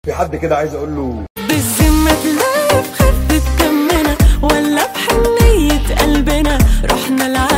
في حد كده عايز اقول له بالذمة تلاقي في خفة دمنا ولا بحنية قلبنا رحنا العالم